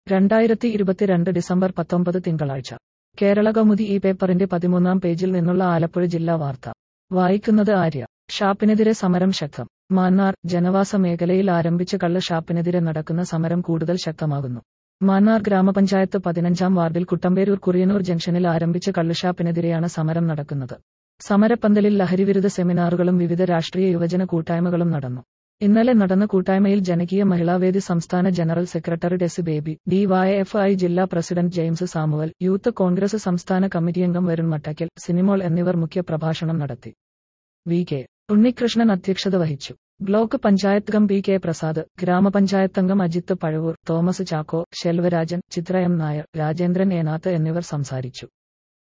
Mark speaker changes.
Speaker 1: രണ്ടായിരത്തി ഇരുപത്തിരണ്ട് ഡിസംബർ പത്തൊമ്പത് തിങ്കളാഴ്ച കേരള കൗമുദി ഈ പേപ്പറിന്റെ പതിമൂന്നാം പേജിൽ നിന്നുള്ള ആലപ്പുഴ ജില്ലാ വാർത്ത വായിക്കുന്നത് ആര്യ ഷാപ്പിനെതിരെ സമരം ശക്തം മാന്നാർ ജനവാസ മേഖലയിൽ ആരംഭിച്ച കള്ള് ഷാപ്പിനെതിരെ നടക്കുന്ന സമരം കൂടുതൽ ശക്തമാകുന്നു മാന്നാർ ഗ്രാമപഞ്ചായത്ത് പതിനഞ്ചാം വാർഡിൽ കുട്ടമ്പേരൂർ കുറിയനൂർ ജംഗ്ഷനിൽ ആരംഭിച്ച കള്ളുഷാപ്പിനെതിരെയാണ് സമരം നടക്കുന്നത് സമരപ്പന്തലിൽ ലഹരിവിരുദ്ധ സെമിനാറുകളും വിവിധ രാഷ്ട്രീയ യുവജന കൂട്ടായ്മകളും നടന്നു ഇന്നലെ നടന്ന കൂട്ടായ്മയിൽ ജനകീയ മഹിളാവേദി സംസ്ഥാന general secretary Daisy Baby DYFI ജില്ലാ പ്രസിഡന്റ് ജെയിംസ് സാമുവൽ യൂത്ത് കോൺഗ്രസ് സംസ്ഥാന കമ്മിറ്റിയംഗം വരുൺ മട്ടക്കൽ സിനിമോൾ എന്നിവർ മുഖ്യപ്രഭാഷണം നടത്തി വി കെ ഉണ്ണികൃഷ്ണൻ അധ്യക്ഷത വഹിച്ചു ബ്ലോക്ക് പഞ്ചായത്ത് അംഗം പി കെ പ്രസാദ് ഗ്രാമപഞ്ചായത്ത് അംഗം അജിത്ത് പഴവൂർ തോമസ് ചാക്കോ ശെൽവരാജൻ ചിത്ര എം നായർ രാജേന്ദ്രൻ ഏനാത്ത് എന്നിവർ സംസാരിച്ചു